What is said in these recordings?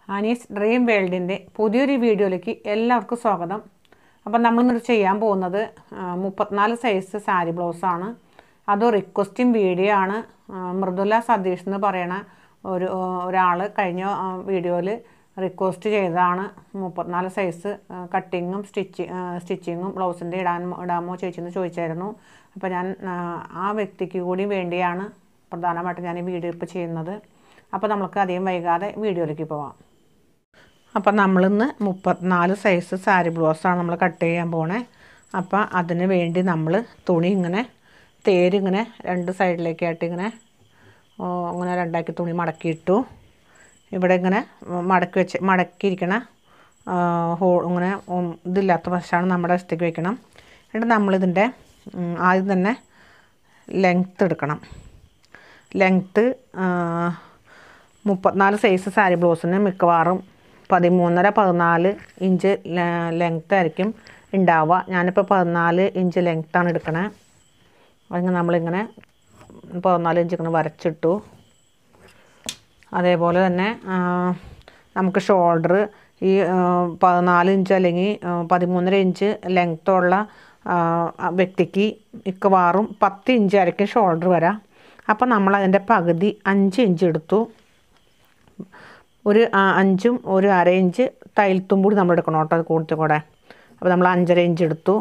Annie's dream വേൾഡിൻ്റെ പുതിയൊരു വീഡിയോയിലേക്ക് എല്ലാവർക്കും സ്വാഗതം അപ്പം നമ്മളിന്നൊരു ചെയ്യാൻ പോകുന്നത് ആ, മുപ്പത്തിനാല് സൈസ് സാരി ബ്ലൗസാണ് അത് റിക്വസ്റ്റിംഗ് വീഡിയോ ആണ് ആ, മൃദുല സതീഷ് എന്ന് പറയണ ഒരു ഒരാൾ കഴിഞ്ഞ വീഡിയോയിൽ റിക്വസ്റ്റ് ചെയ്തതാണ് മുപ്പത്തിനാല് സൈസ് കട്ടിങ്ങും സ്റ്റിച്ച് സ്റ്റിച്ചിങ്ങും ബ്ലൗസിൻ്റെ ഇടാൻ ഇടാമോ ചേച്ചിന്ന് ചോദിച്ചായിരുന്നു അപ്പോൾ ഞാൻ ആ, ആ വ്യക്തിക്ക് കൂടി വേണ്ടിയാണ് പ്രധാനമായിട്ടും ഞാൻ ഈ വീഡിയോ ഇപ്പോൾ ചെയ്യുന്നത് അപ്പോൾ നമുക്ക് അധികം വൈകാതെ വീഡിയോയിലേക്ക് പോവാം അപ്പം നമ്മളിന്ന് മുപ്പത്തിനാല് സൈസ് സാരി ബ്ലൗസാണ് നമ്മൾ കട്ട് ചെയ്യാൻ പോണേ അപ്പം അതിന് വേണ്ടി നമ്മൾ തുണി ഇങ്ങനെ തേരിങ്ങനെ രണ്ട് സൈഡിലേക്കായിട്ട് ഇങ്ങനെ ഓ, ഇങ്ങനെ രണ്ടാക്കി തുണി മടക്കിയിട്ടു ഇവിടെ ഇങ്ങനെ മടക്കി വെച്ച് മടക്കിയിരിക്കണ ആ, ഹോൾ ഇങ്ങനെ ഉം, ഇതില്ലാത്ത വശമാണ് നമ്മുടെ വശത്തേക്ക് വെക്കണം എന്നിട്ട് നമ്മളിതിൻ്റെ ഉം, ആദ്യം തന്നെ ലെങ്ത്ത് എടുക്കണം ലെങ്ത്ത് മുപ്പത്തിനാല് സൈസ് സാരി ബ്ലൗസിന് മിക്കവാറും പതിമൂന്നര പതിനാല് ഇഞ്ച് ലെങ്ത്ത് ആയിരിക്കും ഉണ്ടാവുക ഞാനിപ്പോൾ പതിനാല് ഇഞ്ച് ലെങ്ത്താണ് എടുക്കണേ അതിങ്ങനെ നമ്മളിങ്ങനെ പതിനാല് ഇഞ്ച് ഇങ്ങനെ വരച്ചിട്ടു അതേപോലെ തന്നെ ആ, നമുക്ക് ഷോൾഡർ ഈ ആ, പതിനാല് ഇഞ്ച് അല്ലെങ്കിൽ ആ, പതിമൂന്നര ഇഞ്ച് ലെങ്ത്തുള്ള വ്യക്തിക്ക് മിക്കവാറും പത്ത് ഇഞ്ച് ആയിരിക്കും ഷോൾഡർ വരാം അപ്പോൾ നമ്മൾ അതിൻ്റെ പകുതി അഞ്ച് ഇഞ്ച് എടുത്തു ഒരു ആ, അഞ്ചും ഒരു അര ഇഞ്ച് തയ്യൽത്തും കൂടി നമ്മൾ എടുക്കണം കേട്ടോ അത് കൂടുതൽ കൂടെ അപ്പോൾ നമ്മൾ അഞ്ചര ഇഞ്ച് എടുത്തു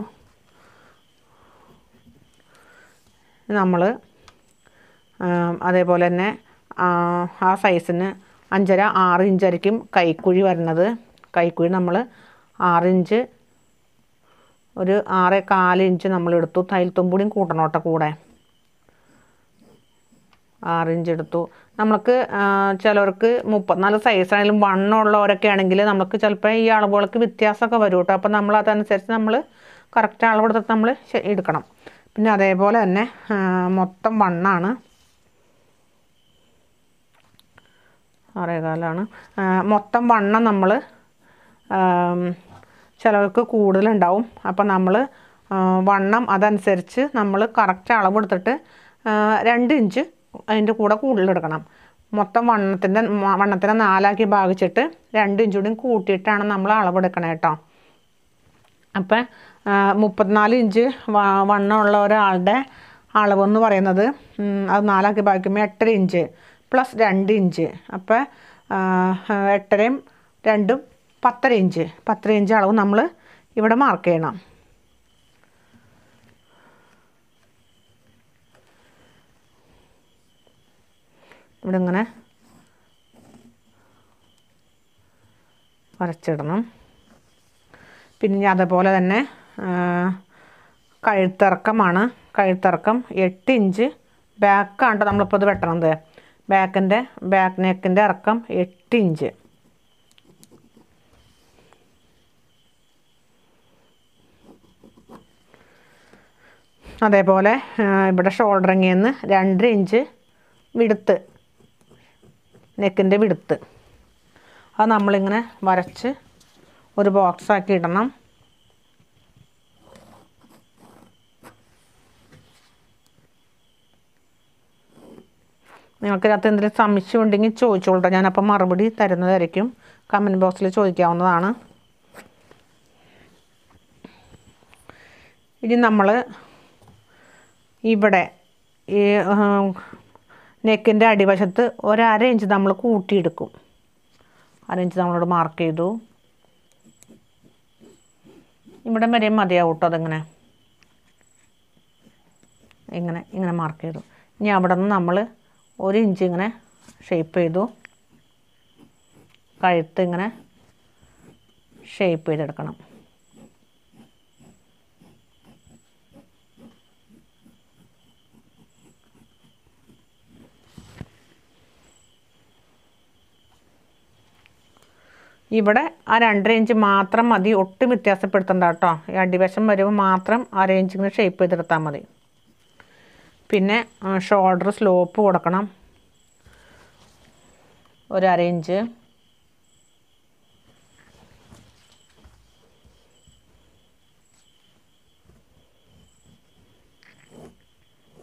നമ്മൾ അതേപോലെ തന്നെ ആ, ആ സൈസിന് അഞ്ചര ആറ് ഇഞ്ചായിരിക്കും കൈക്കുഴി വരുന്നത് കൈക്കുഴി നമ്മൾ ആറ് ഇഞ്ച് ഒരു ആറ് കാല് ഇഞ്ച് നമ്മൾ എടുത്തു തയ്യൽത്തുമ്പൂടിയും കൂട്ടണം കേട്ടോ കൂടെ ആറ് ഇഞ്ച് എടുത്തു നമുക്ക് ആ, ചിലവർക്ക് മുപ്പത്തിനാല് സൈസാണെങ്കിലും വണ്ണമുള്ളവരൊക്കെ ആണെങ്കിൽ നമുക്ക് ചിലപ്പോൾ ഈ അളവുകൾക്ക് വ്യത്യാസമൊക്കെ വരും കേട്ടോ അപ്പോൾ നമ്മൾ അതനുസരിച്ച് നമ്മൾ കറക്റ്റ് അളവെടുത്തിട്ട് നമ്മൾ ശ- എടുക്കണം പിന്നെ അതേപോലെ തന്നെ ആ, മൊത്തം വണ്ണാണ് ആറേകാലാണ് ആ, മൊത്തം വണ്ണം നമ്മൾ ചിലവർക്ക് കൂടുതലുണ്ടാവും അപ്പം നമ്മൾ വണ്ണം അതനുസരിച്ച് നമ്മൾ കറക്റ്റ് അളവെടുത്തിട്ട് ആ, രണ്ട് ഇഞ്ച് അതിൻ്റെ കൂടെ കൂടുതലെടുക്കണം മൊത്തം വണ്ണത്തിൻ്റെ വണ്ണത്തിനെ നാലാക്കി ഭാഗിച്ചിട്ട് രണ്ട് ഇഞ്ച് കൂടി കൂട്ടിയിട്ടാണ് നമ്മൾ അളവെടുക്കണേ കേട്ടോ അപ്പം മുപ്പത്തിനാല് ഇഞ്ച് വ- വണ്ണമുള്ള ഒരാളുടെ അളവെന്ന് പറയുന്നത് ഉം, അത് നാലാക്കി ഭാഗിക്കുമ്പോൾ എട്ടര ഇഞ്ച് പ്ലസ് രണ്ട് ഇഞ്ച് അപ്പം എട്ടരയും രണ്ടും പത്തര ഇഞ്ച് പത്തര ഇഞ്ച് അളവ് നമ്മൾ ഇവിടെ മാർക്ക് ചെയ്യണം ഇവിടെ ഇങ്ങനെ വരച്ചിടണം പിന്നെ അതേപോലെ തന്നെ ആ, കഴുത്തിറക്കമാണ് കഴുത്തിറക്കം എട്ട് ഇഞ്ച് ബാക്കാണ് നമ്മളിപ്പോൾ ഇത് വെട്ടണത് ബാക്കിൻ്റെ ബാക്ക് നെക്കിൻ്റെ ഇറക്കം എട്ട് ഇഞ്ച് അതേപോലെ ആ, ഇവിടെ ഷോൾഡറിങ്ങിൽ നിന്ന് രണ്ട് ഇഞ്ച് വിടുത്ത് നെക്കിൻ്റെ വിടുത്ത് അത് നമ്മളിങ്ങനെ വരച്ച് ഒരു ബോക്സ് ആക്കി ഇടണം നിങ്ങൾക്ക് ഇതിനകത്ത് എന്തെങ്കിലും സംശയം ഉണ്ടെങ്കിൽ ചോദിച്ചോളൂ ഞാനപ്പോൾ മറുപടി തരുന്നതായിരിക്കും കമൻറ്റ് ബോക്സിൽ ചോദിക്കാവുന്നതാണ് ഇനി നമ്മൾ ഇവിടെ ഈ നെക്കിൻ്റെ അടിവശത്ത് ഒരു അര ഇഞ്ച് നമ്മൾ കൂട്ടിയെടുക്കും അര ഇഞ്ച് നമ്മളോട് മാർക്ക് ചെയ്തു ഇവിടെ വരെയും മതിയാവും കേട്ടോ അതിങ്ങനെ ഇങ്ങനെ ഇങ്ങനെ മാർക്ക് ചെയ്തു ഇനി അവിടെ നിന്ന് നമ്മൾ ഒരു ഇഞ്ച് ഇങ്ങനെ ഷേപ്പ് ചെയ്തു കഴുത്ത് ഇങ്ങനെ ഷേപ്പ് ചെയ്തെടുക്കണം ഇവിടെ ആ രണ്ടര ഇഞ്ച് മാത്രം മതി ഒട്ടും വ്യത്യാസപ്പെടുത്തണ്ട കേട്ടോ ഈ അടിവശം വരുമ്പോൾ മാത്രം അര ഇഞ്ച് ഇങ്ങനെ ഷേപ്പ് ചെയ്തെടുത്താൽ മതി പിന്നെ ഷോൾഡർ സ്ലോപ്പ് കൊടുക്കണം ഒരു അര ഇഞ്ച്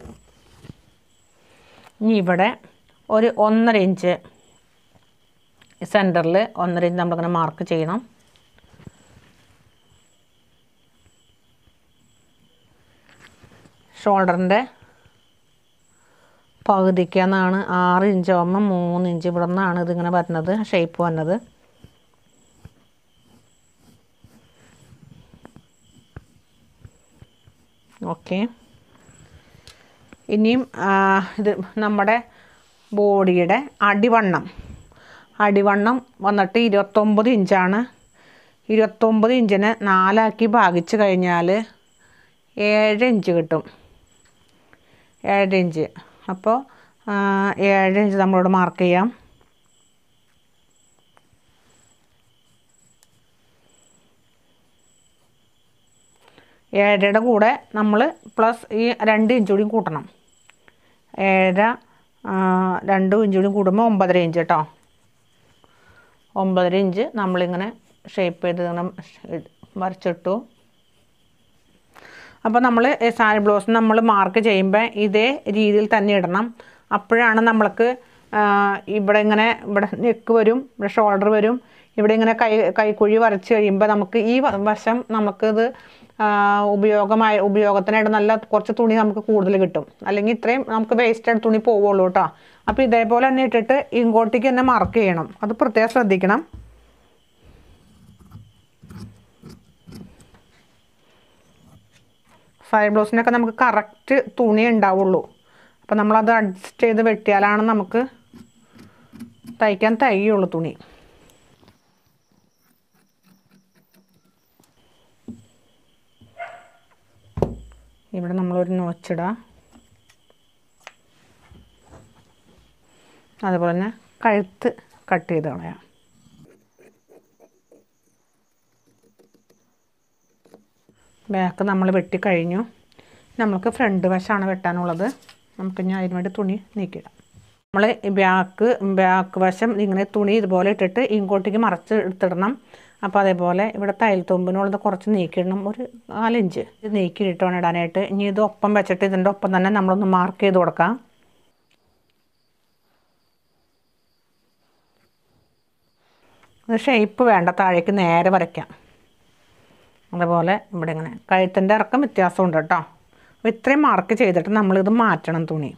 ഇനി ഇവിടെ ഒരു ഒന്നര ഇഞ്ച് സെൻറ്ററിൽ ഒന്നര ഇഞ്ച് നമ്മളിങ്ങനെ മാർക്ക് ചെയ്യണം ഷോൾഡറിൻ്റെ പകുതിക്കാന്നാണ് ആറ് ഇഞ്ച് ആകുമ്പോൾ മൂന്ന് ഇഞ്ച് ഇവിടെ നിന്നാണ് ഇതിങ്ങനെ വരുന്നത് ഷേപ്പ് വന്നത് ഓക്കെ ഇനിയും ആ, ഇത് നമ്മുടെ ബോഡിയുടെ അടിവണ്ണം അടിവണ്ണം വന്നിട്ട് ഇരുപത്തൊമ്പത് ഇഞ്ചാണ് ഇരുപത്തൊമ്പത് ഇഞ്ചിനെ നാലാക്കി ഭാഗിച്ച് കഴിഞ്ഞാൽ ഏഴ് ഇഞ്ച് കിട്ടും ഏഴ് ഇഞ്ച് അപ്പോൾ ആ, ഏഴ് ഇഞ്ച് നമ്മളോട് മാർക്ക് ചെയ്യാം ഏഴരയുടെ കൂടെ നമ്മൾ പ്ലസ് ഈ രണ്ട് ഇഞ്ച് കൂടി കൂട്ടണം ഏഴര ആ, രണ്ട് ഇഞ്ച് കൂടി കൂടുമ്പോൾ ഒമ്പതര ഇഞ്ച് കേട്ടോ ഒമ്പതര ഇഞ്ച് നമ്മളിങ്ങനെ ഷേപ്പ് ചെയ്ത് ഇങ്ങനെ വരച്ചിട്ടു അപ്പോൾ നമ്മൾ സാരി ബ്ലൗസ് നമ്മൾ മാർക്ക് ചെയ്യുമ്പോൾ ഇതേ രീതിയിൽ തന്നെ ഇടണം അപ്പോഴാണ് നമ്മൾക്ക് ആ, ഇവിടെ ഇങ്ങനെ ഇവിടെ നെക്ക് വരും ഇവിടെ ഷോൾഡർ വരും ഇവിടെ ഇങ്ങനെ കൈ കൈക്കുഴി വരച്ച് കഴിയുമ്പോൾ നമുക്ക് ഈ വ- വശം നമുക്കിത് ആ, ഉപയോഗമായി ഉപയോഗത്തിനായിട്ട് നല്ല കുറച്ച് തുണി നമുക്ക് കൂടുതൽ കിട്ടും അല്ലെങ്കിൽ ഇത്രയും നമുക്ക് വേസ്റ്റഡ് തുണി പോവുള്ളൂ കേട്ടോ അപ്പോൾ ഇതേപോലെ തന്നെ ഇട്ടിട്ട് ഇങ്ങോട്ടേക്ക് തന്നെ മാർക്ക് ചെയ്യണം അത് പ്രത്യേകം ശ്രദ്ധിക്കണം സാരി ബ്ലൗസിനൊക്കെ നമുക്ക് കറക്റ്റ് തുണി ഉണ്ടാവുള്ളൂ അപ്പോൾ നമ്മളത് അഡ്ജസ്റ്റ് ചെയ്ത് വെട്ടിയാലാണ് നമുക്ക് തയ്ക്കാൻ തയ്യുള്ളൂ തുണി ഇവിടെ നമ്മളൊരു നോച്ചിടാം അതുപോലെ തന്നെ കഴുത്ത് കട്ട് ചെയ്ത് കളയാം ബാക്ക് നമ്മൾ വെട്ടി കഴിഞ്ഞു നമുക്ക് ഫ്രണ്ട് വശമാണ് വെട്ടാനുള്ളത് നമുക്ക് ഇനി അതിന് വേണ്ടി തുണി നീക്കിയിടാം നമ്മൾ ബാക്ക് ബാക്ക് വശം ഇങ്ങനെ തുണി ഇതുപോലെ ഇട്ടിട്ട് ഇങ്ങോട്ടേക്ക് മറച്ച് എടുത്തിടണം അപ്പോൾ അതേപോലെ ഇവിടെ തയ്യൽ തുമ്പിനുള്ളത് കുറച്ച് നീക്കിയിടണം ഒരു നാലിഞ്ച് ഇത് നീക്കിയിട്ട് വേണം ഇടാനായിട്ട് ഇനി ഇത് ഒപ്പം വെച്ചിട്ട് ഇതിൻ്റെ ഒപ്പം തന്നെ നമ്മളൊന്ന് മാർക്ക് ചെയ്ത് കൊടുക്കാം ഇത് ഷേപ്പ് വേണ്ട താഴേക്ക് നേരെ വരയ്ക്കാം അതുപോലെ ഇവിടെ ഇങ്ങനെ കഴുത്തിൻ്റെ ഇറക്കം വ്യത്യാസമുണ്ട് കേട്ടോ അപ്പോൾ ഇത്രയും മാർക്ക് ചെയ്തിട്ട് നമ്മളിത് മാറ്റണം തുണി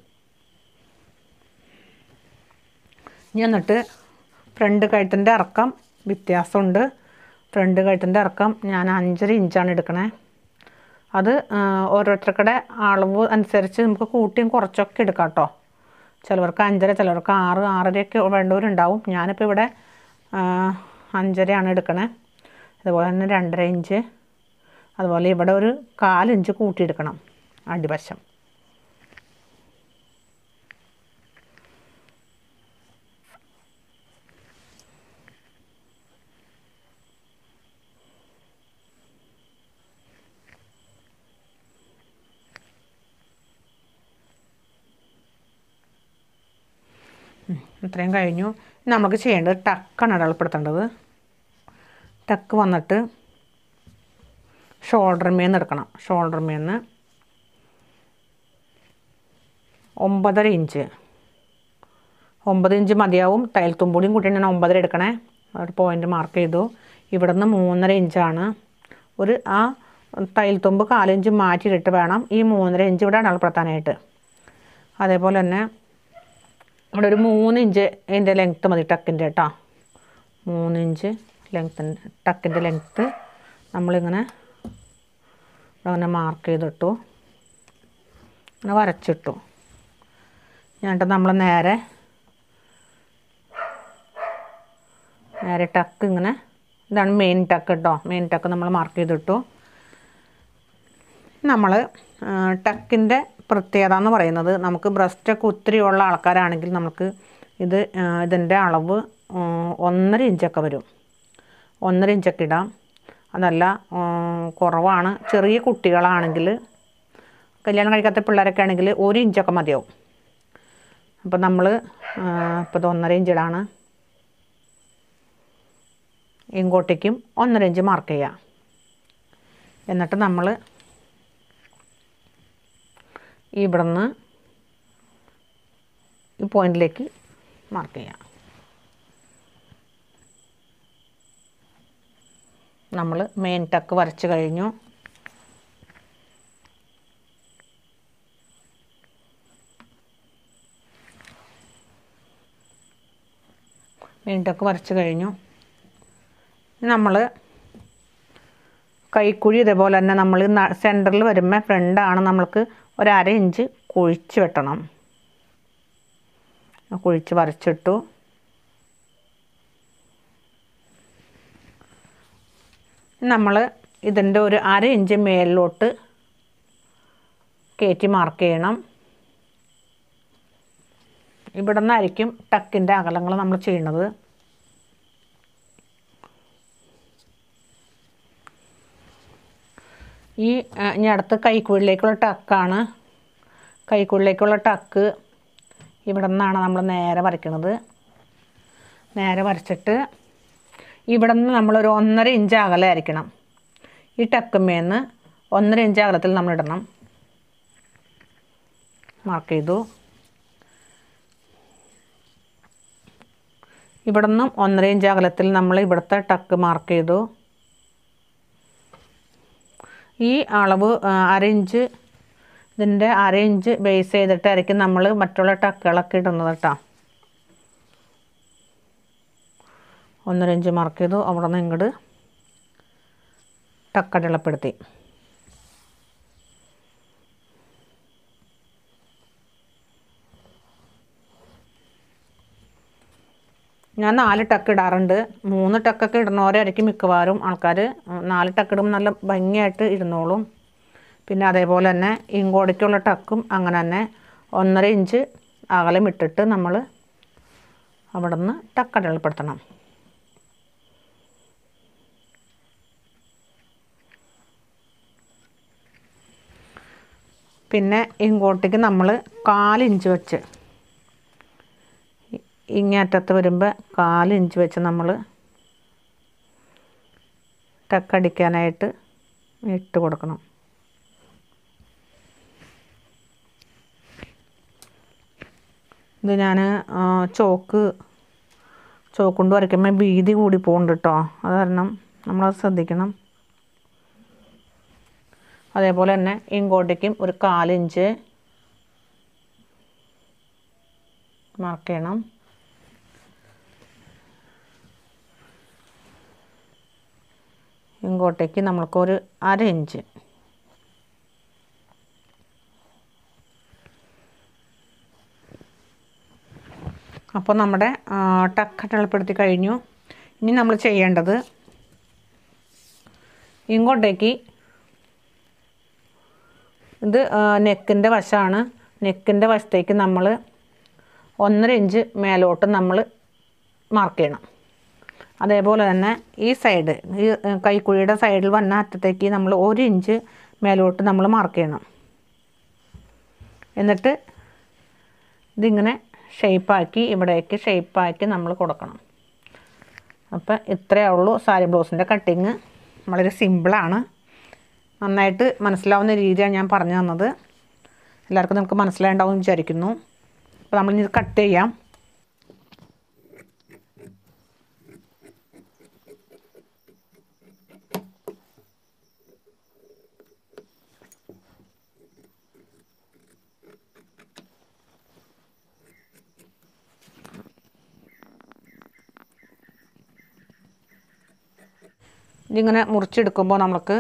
ഇനി എന്നിട്ട് ഫ്രണ്ട് കഴുത്തിൻ്റെ ഇറക്കം വ്യത്യാസമുണ്ട് ഫ്രണ്ട് കഴുത്തിൻ്റെ ഇറക്കം ഞാൻ അഞ്ചര ഇഞ്ചാണ് എടുക്കണേ അത് ആ, ഓരോരുത്തർക്കുടെ അളവ് അനുസരിച്ച് നമുക്ക് കൂട്ടിയും കുറച്ചൊക്കെ എടുക്കാം കേട്ടോ ചിലവർക്ക് അഞ്ചര ചിലവർക്ക് ആറ് ആറരയൊക്കെ വേണ്ടവരുണ്ടാവും ഞാനിപ്പോൾ ഇവിടെ ആ, അഞ്ചരയാണ് എടുക്കണേ അതുപോലെ തന്നെ രണ്ടര ഇഞ്ച് അതുപോലെ ഇവിടെ ഒരു കാലിഞ്ച് കൂട്ടിയെടുക്കണം അടിവശം ഉം, ഇത്രയും കഴിഞ്ഞു ഇനി നമുക്ക് ചെയ്യേണ്ടത് ടക്കാണ് അടയാളപ്പെടുത്തേണ്ടത് ടക്ക് വന്നിട്ട് ഷോൾഡർ മേന്ന് എടുക്കണം ഷോൾഡർ മേന്ന് ഒമ്പതര ഇഞ്ച് ഒമ്പത് ഇഞ്ച് മതിയാവും തയ്യൽ തുമ്പൂടിയും കൂട്ടി ഞാൻ ഒമ്പതര എടുക്കണേ ഒരു പോയിൻ്റ് മാർക്ക് ചെയ്തു ഇവിടെ നിന്ന് മൂന്നര ഇഞ്ചാണ് ഒരു ആ തയ്യൽ തുമ്പ് കാലിഞ്ച് മാറ്റിയിട്ടിട്ട് വേണം ഈ മൂന്നര ഇഞ്ച് ഇവിടെ അടയാളപ്പെടുത്താനായിട്ട് അതേപോലെ തന്നെ ഇവിടെ ഒരു മൂന്ന് ഇഞ്ച് ഇതിൻ്റെ ലെങ്ത്ത് മതി ടക്കിൻ്റെ കേട്ടോ മൂന്ന് ഇഞ്ച് ലെങ്ത്തിൻ്റെ ടക്കിൻ്റെ ലെങ്ത്ത് നമ്മളിങ്ങനെ അങ്ങനെ മാർക്ക് ചെയ്തിട്ടു അങ്ങനെ വരച്ചിട്ടു എന്നിട്ട് നമ്മൾ നേരെ നേരെ ടക്ക് ഇങ്ങനെ ഇതാണ് മെയിൻ ടക്ക് കേട്ടോ മെയിൻ ടക്ക് നമ്മൾ മാർക്ക് ചെയ്തിട്ടു നമ്മൾ ടക്കിൻ്റെ പ്രത്യേകത എന്ന് പറയുന്നത് നമുക്ക് ബ്രസ്റ്റൊക്കെ ഒത്തിരി ഉള്ള ആൾക്കാരാണെങ്കിൽ നമുക്ക് ഇത് ആ, ഇതിൻ്റെ അളവ് ആ, ഒന്നര ഇഞ്ചൊക്കെ വരും ഒന്നര ഇഞ്ചൊക്കെ ഇടാം അതല്ല ആ, കുറവാണ് ചെറിയ കുട്ടികളാണെങ്കിൽ കല്യാണം കഴിക്കാത്ത പിള്ളേരൊക്കെ ആണെങ്കിൽ ഒരു ഇഞ്ചൊക്കെ മതിയാവും അപ്പോൾ നമ്മൾ ഇപ്പോൾ ഇത് ഒന്നര ഇഞ്ചിടാണ് ഇങ്ങോട്ടേക്കും ഒന്നര ഇഞ്ച് മാർക്ക് ചെയ്യാം എന്നിട്ട് നമ്മൾ ഇവിടുന്ന് ഈ പോയിന്റിലേക്ക് മാർക്ക് ചെയ്യാം നമ്മൾ മെയിൻ ടക്ക് വരച്ച് കഴിഞ്ഞു മെയിൻ ടക്ക് വരച്ച് കഴിഞ്ഞു നമ്മൾ കൈക്കുഴി ഇതേപോലെ തന്നെ നമ്മൾ സെൻറ്ററിൽ വരുമ്പോൾ ഫ്രണ്ടാണ് നമ്മൾക്ക് ഒരു അര ഇഞ്ച് കുഴിച്ച് വെട്ടണം കുഴിച്ച് വരച്ചിട്ടു നമ്മൾ ഇതിൻ്റെ ഒരു അര ഇഞ്ച് മേലിലോട്ട് കയറ്റി മാർക്ക് ചെയ്യണം ഇവിടെ നിന്നായിരിക്കും ടക്കിൻ്റെ അകലങ്ങൾ നമ്മൾ ചെയ്യുന്നത് ഈ ഇനി അടുത്ത് കൈക്കുള്ളിലേക്കുള്ള ടക്കാണ് കൈക്കുള്ളിലേക്കുള്ള ടക്ക് ഇവിടെ നിന്നാണ് നമ്മൾ നേരെ വരയ്ക്കുന്നത് നേരെ വരച്ചിട്ട് ഇവിടെ നിന്ന് നമ്മളൊരു ഒന്നര ഇഞ്ച് അകലമായിരിക്കണം ഈ ടക്കുമേന്ന് ഒന്നര ഇഞ്ച് അകലത്തിൽ നമ്മൾ ഇടണം മാർക്ക് ചെയ്തു ഇവിടെ നിന്നും ഒന്നര ഇഞ്ച് അകലത്തിൽ നമ്മൾ ഇവിടുത്തെ ടക്ക് മാർക്ക് ചെയ്തു ഈ അളവ് അര ഇഞ്ച് ഇതിൻ്റെ അര ഇഞ്ച് ബേസ് ചെയ്തിട്ടായിരിക്കും നമ്മൾ മറ്റുള്ള ടക്കുകളൊക്കെ ഇടുന്നത് കേട്ടോ ഒന്നര ഇഞ്ച് മാർക്ക് ചെയ്തു അവിടെ നിന്ന് ഇങ്ങോട്ട് ടക്കടളപ്പെടുത്തി ഞാൻ നാല് ടക്ക് ഇടാറുണ്ട് മൂന്ന് ടക്കൊക്കെ ഇടുന്നവരായിരിക്കും മിക്കവാറും ആൾക്കാർ നാല് ടക്ക് ഇടുമ്പോൾ നല്ല ഭംഗിയായിട്ട് ഇരുന്നോളും പിന്നെ അതേപോലെ തന്നെ ഇങ്ങോട്ടേക്കുള്ള ടക്കും അങ്ങനെ തന്നെ ഒന്നര ഇഞ്ച് അകലം ഇട്ടിട്ട് നമ്മൾ അവിടെ നിന്ന് ടക്കടൽപ്പെടുത്തണം പിന്നെ ഇങ്ങോട്ടേക്ക് നമ്മൾ കാലിഞ്ച് വെച്ച് ഇങ്ങേറ്റത്ത് വരുമ്പോൾ കാലിഞ്ച് വെച്ച് നമ്മൾ ടക്കടിക്കാനായിട്ട് ഇട്ട് കൊടുക്കണം ഇത് ഞാൻ ചോക്ക് ചോക്ക് കൊണ്ട് വരയ്ക്കുമ്പോൾ വീതി കൂടി പോകുന്നുണ്ട് കേട്ടോ അത് കാരണം നമ്മളത് ശ്രദ്ധിക്കണം അതേപോലെ തന്നെ ഇങ്ങോട്ടേക്കും ഒരു കാലിഞ്ച് മാർക്ക് ചെയ്യണം ഇങ്ങോട്ടേക്ക് നമ്മൾക്കൊരു അര ഇഞ്ച് അപ്പോൾ നമ്മുടെ ടക്ക തിളപ്പെടുത്തി കഴിഞ്ഞു ഇനി നമ്മൾ ചെയ്യേണ്ടത് ഇങ്ങോട്ടേക്ക് ഇത് നെക്കിൻ്റെ വശമാണ് നെക്കിൻ്റെ വശത്തേക്ക് നമ്മൾ ഒന്നര ഇഞ്ച് മേലോട്ട് നമ്മൾ മാർക്ക് ചെയ്യണം അതേപോലെ തന്നെ ഈ സൈഡ് ഈ കൈക്കുഴിയുടെ സൈഡിൽ വന്ന അറ്റത്തേക്ക് നമ്മൾ ഒരു ഇഞ്ച് മേലോട്ട് നമ്മൾ മാർക്ക് ചെയ്യണം എന്നിട്ട് ഇതിങ്ങനെ ഷേപ്പാക്കി ഇവിടേക്ക് ഷേപ്പാക്കി നമ്മൾ കൊടുക്കണം അപ്പോൾ ഇത്രയേ ഉള്ളൂ സാരി ബ്ലൗസിൻ്റെ കട്ടിങ് വളരെ സിമ്പിളാണ് നന്നായിട്ട് മനസ്സിലാവുന്ന രീതിയാണ് ഞാൻ പറഞ്ഞു തന്നത് എല്ലാവർക്കും നമുക്ക് മനസ്സിലായിട്ടുണ്ടാവും എന്ന് വിചാരിക്കുന്നു അപ്പോൾ നമ്മളിനി ഇത് കട്ട് ചെയ്യാം ഇതിങ്ങനെ മുറിച്ചെടുക്കുമ്പോൾ നമുക്ക്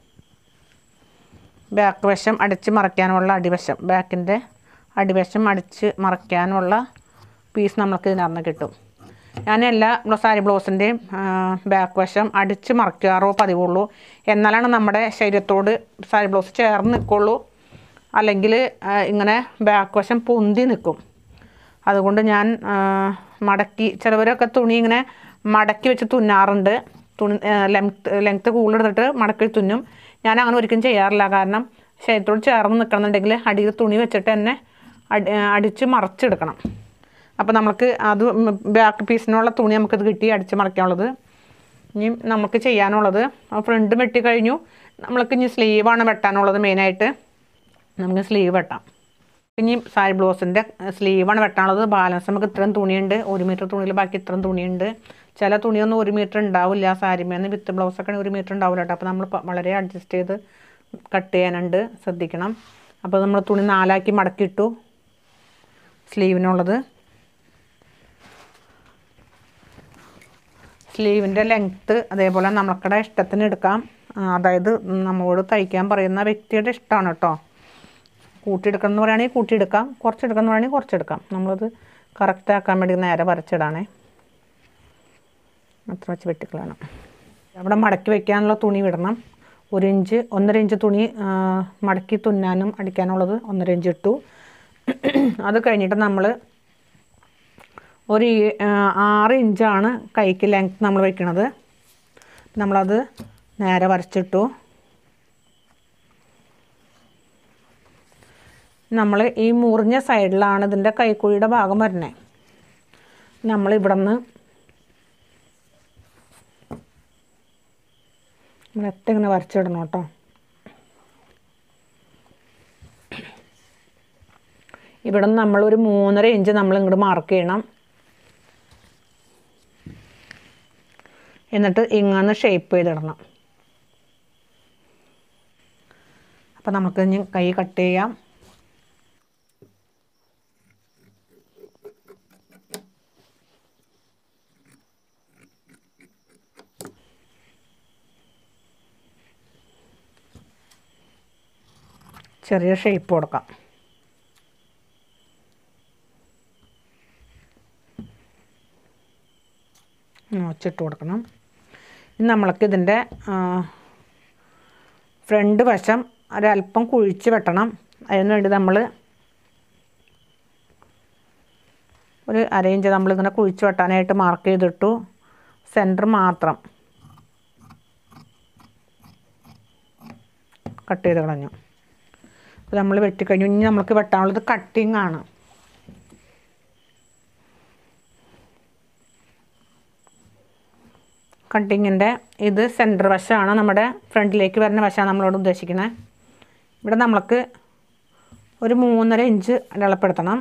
ബാക്ക് വശം അടിച്ച് മറയ്ക്കാനുള്ള അടിവശം ബാക്കിൻ്റെ അടിവശം അടിച്ച് മറയ്ക്കാനുള്ള പീസ് നമുക്ക് ഇതിനകത്ത് കിട്ടും ഞാൻ എല്ലാ സാരി ബ്ലൗസിൻ്റെയും ബാക്ക് വശം അടിച്ച് മറയ്ക്കാറോ പതിവുള്ളൂ എന്നാലാണ് നമ്മുടെ ശരീരത്തോട് സാരി ബ്ലൗസ് ചേർന്ന് നിൽക്കുള്ളൂ അല്ലെങ്കിൽ ഇങ്ങനെ ബാക്ക് വശം പൊന്തി നിൽക്കും അതുകൊണ്ട് ഞാൻ മടക്കി ചിലവരൊക്കെ തുണി ഇങ്ങനെ മടക്കി വെച്ച് തുന്നാറുണ്ട് തുണി ലെങ്ത്ത് ലെങ്ത്ത് കൂടുതലെടുത്തിട്ട് മടക്കി തുന്നും ഞാൻ അങ്ങനെ ഒരിക്കലും ചെയ്യാറില്ല കാരണം ശരീരത്തോട് ചേർന്ന് നിൽക്കണമെന്നുണ്ടെങ്കിൽ അടിയിൽ തുണി വെച്ചിട്ട് തന്നെ അടി അടിച്ച് മറച്ചെടുക്കണം അപ്പോൾ നമുക്ക് അത് ബാക്ക് പീസിനുള്ള തുണി നമുക്കത് കിട്ടി അടിച്ച് മറയ്ക്കാനുള്ളത് ഇനി നമുക്ക് ചെയ്യാനുള്ളത് ഫ്രണ്ട് വെട്ടി കഴിഞ്ഞു നമ്മൾക്ക് ഇനി സ്ലീവാണ് വെട്ടാനുള്ളത് മെയിനായിട്ട് നമുക്ക് സ്ലീവ് വെട്ടാം ഇനി സാരി ബ്ലൗസിൻ്റെ സ്ലീവാണ് വെട്ടാനുള്ളത് ബാലൻസ് നമുക്ക് ഇത്രയും തുണിയുണ്ട് ഒരു മീറ്റർ തുണിയിൽ ബാക്കി ഇത്രയും തുണിയുണ്ട് ചില തുണിയൊന്നും ഒരു മീറ്റർ ഉണ്ടാവില്ല സാരിമേന്ന് വിത്ത് ബ്ലൗസൊക്കെ ഒരു മീറ്റർ ഉണ്ടാവില്ല കേട്ടോ അപ്പോൾ നമ്മൾ പ- വളരെ അഡ്ജസ്റ്റ് ചെയ്ത് കട്ട് ചെയ്യാനുണ്ട് ശ്രദ്ധിക്കണം അപ്പോൾ നമ്മൾ തുണി നാലാക്കി മടക്കിയിട്ടു സ്ലീവിനുള്ളത് സ്ലീവിൻ്റെ ലെങ്ത്ത് അതേപോലെ നമുക്കടെ ഇഷ്ടത്തിന് എടുക്കാം ആ, അതായത് നമ്മളോട് തയ്ക്കാൻ പറയുന്ന വ്യക്തിയുടെ ഇഷ്ടമാണ് കേട്ടോ കൂട്ടിയെടുക്കണം എന്ന് പറയുകയാണെങ്കിൽ കൂട്ടിയെടുക്കാം കുറച്ചെടുക്കണം എന്ന് പറയുകയാണെങ്കിൽ കുറച്ചെടുക്കാം നമ്മളത് കറക്റ്റ് ആക്കാൻ വേണ്ടി നേരെ വരച്ചിടാനേ അത്ര വെച്ച് വെട്ടിക്കളയണം അവിടെ മടക്കി വെക്കാനുള്ള തുണി വിടണം ഒരു ഇഞ്ച് ഒന്നര ഇഞ്ച് തുണി ആ, മടക്കി തുന്നാനും അടിക്കാനുള്ളത് ഒന്നര ഇഞ്ച് ഇട്ടു അത് കഴിഞ്ഞിട്ട് നമ്മൾ ഒരു ഈ- ആ, ആറ് ഇഞ്ചാണ് കൈക്ക് ലെങ്ത് നമ്മൾ വയ്ക്കണത് നമ്മളത് നേരെ വരച്ചിട്ടു നമ്മൾ ഈ മുറിഞ്ഞ സൈഡിലാണ് ഇതിൻ്റെ കൈക്കുഴിയുടെ ഭാഗം വരുന്നത് നമ്മൾ ഇവിടെ നിന്ന് നമ്മളെത്ത ഇങ്ങനെ വരച്ചിടണം കേട്ടോ ഇവിടെ നിന്ന് നമ്മളൊരു മൂന്നര ഇഞ്ച് നമ്മൾ ഇങ്ങോട്ട് മാർക്ക് ചെയ്യണം എന്നിട്ട് ഇങ്ങനെ ഷേപ്പ് ചെയ്തിടണം അപ്പോൾ നമുക്ക് ഇനി കൈ കട്ട് ചെയ്യാം ചെറിയ ഷേപ്പ് കൊടുക്കാം നോച്ചിട്ട് കൊടുക്കണം ഇനി നമ്മൾക്ക് ഇതിൻ്റെ ഫ്രണ്ട് വശം ഒരല്പം കുഴിച്ച് വെട്ടണം അതിന് വേണ്ടി നമ്മൾ ഒരു അര ഇഞ്ച് നമ്മളിങ്ങനെ കുഴിച്ച് വെട്ടാനായിട്ട് മാർക്ക് ചെയ്തിട്ടു സെൻറ്റർ മാത്രം കട്ട് ചെയ്ത് കളഞ്ഞു അപ്പോൾ നമ്മൾ വെട്ടിക്കഴിഞ്ഞു ഇനി നമുക്ക് വെട്ടാനുള്ളത് കട്ടിങ് ആണ് കട്ടിങ്ങിൻ്റെ ഇത് സെൻറ്റർ വശമാണ് നമ്മുടെ ഫ്രണ്ടിലേക്ക് വരുന്ന വശമാണ് നമ്മളോട് ഉദ്ദേശിക്കുന്നത് ഇവിടെ നമ്മൾക്ക് ഒരു മൂന്നര ഇഞ്ച് അടയാളപ്പെടുത്തണം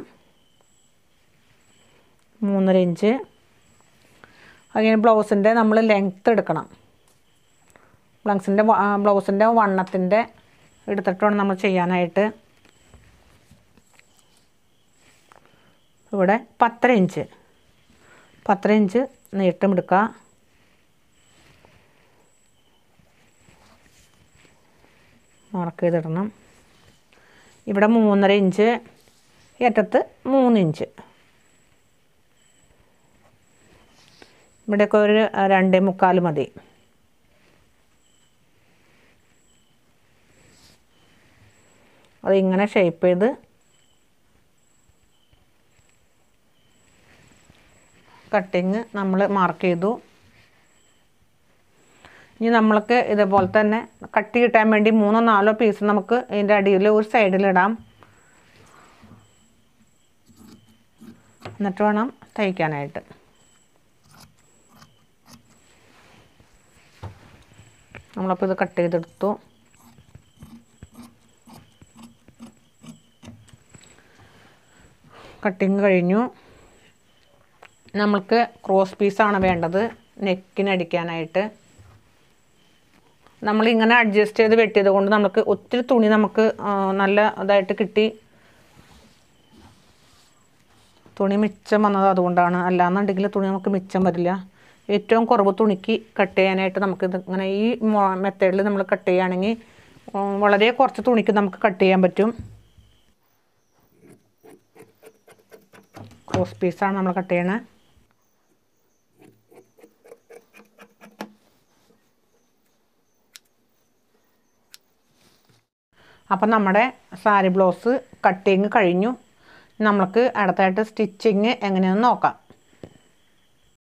മൂന്നര ഇഞ്ച് അങ്ങനെ ബ്ലൗസിൻ്റെ നമ്മൾ ലെങ്ത്ത് എടുക്കണം ബ്ലൗസിൻ്റെ ബ്ലൗസിൻ്റെ വണ്ണത്തിൻ്റെ എടുത്തിട്ട് വേണം നമ്മൾ ചെയ്യാനായിട്ട് ഇവിടെ പത്തര ഇഞ്ച് പത്തര ഇഞ്ച് നീട്ടം എടുക്കുക മാർക്ക് ചെയ്തിടണം ഇവിടെ മൂന്നര ഇഞ്ച് ഏറ്റത്ത് മൂന്ന് ഇഞ്ച് ഇവിടെയൊക്കെ ഒരു രണ്ടേ മുക്കാൽ മതി അത് ഇങ്ങനെ ഷേപ്പ് ചെയ്ത് കട്ടിങ് നമ്മൾ മാർക്ക് ചെയ്തു ഇനി നമ്മൾക്ക് ഇതേപോലെ തന്നെ കട്ടി കിട്ടാൻ വേണ്ടി മൂന്നോ നാലോ പീസ് നമുക്ക് ഇതിൻ്റെ അടിയിൽ ഒരു സൈഡിലിടാം എന്നിട്ട് വേണം തയ്ക്കാനായിട്ട് നമ്മളപ്പോൾ ഇത് കട്ട് ചെയ്തെടുത്തു കട്ടിങ് കഴിഞ്ഞു നമ്മൾക്ക് ക്രോസ് പീസാണ് വേണ്ടത് നെക്കിനടിക്കാനായിട്ട് നമ്മളിങ്ങനെ അഡ്ജസ്റ്റ് ചെയ്ത് വെട്ടിയത് കൊണ്ട് നമുക്ക് ഒത്തിരി തുണി നമുക്ക് ആ, നല്ല ഇതായിട്ട് കിട്ടി തുണി മിച്ചം വന്നത് അതുകൊണ്ടാണ് അല്ലാന്നുണ്ടെങ്കിൽ തുണി നമുക്ക് മിച്ചം വരില്ല ഏറ്റവും കുറവ് തുണിക്ക് കട്ട് ചെയ്യാനായിട്ട് നമുക്ക് ഇത് ഇങ്ങനെ ഈ മെത്തേഡിൽ നമ്മൾ കട്ട് ചെയ്യുകയാണെങ്കിൽ ഉം, വളരെ കുറച്ച് തുണിക്ക് നമുക്ക് കട്ട് ചെയ്യാൻ പറ്റും ക്രോസ് പീസാണ് നമ്മൾ കട്ട് ചെയ്യണത് അപ്പം നമ്മുടെ സാരി ബ്ലൗസ് കട്ടിങ് കഴിഞ്ഞു നമ്മൾക്ക് അടുത്തായിട്ട് സ്റ്റിച്ചിങ് എങ്ങനെയാണെന്ന് നോക്കാം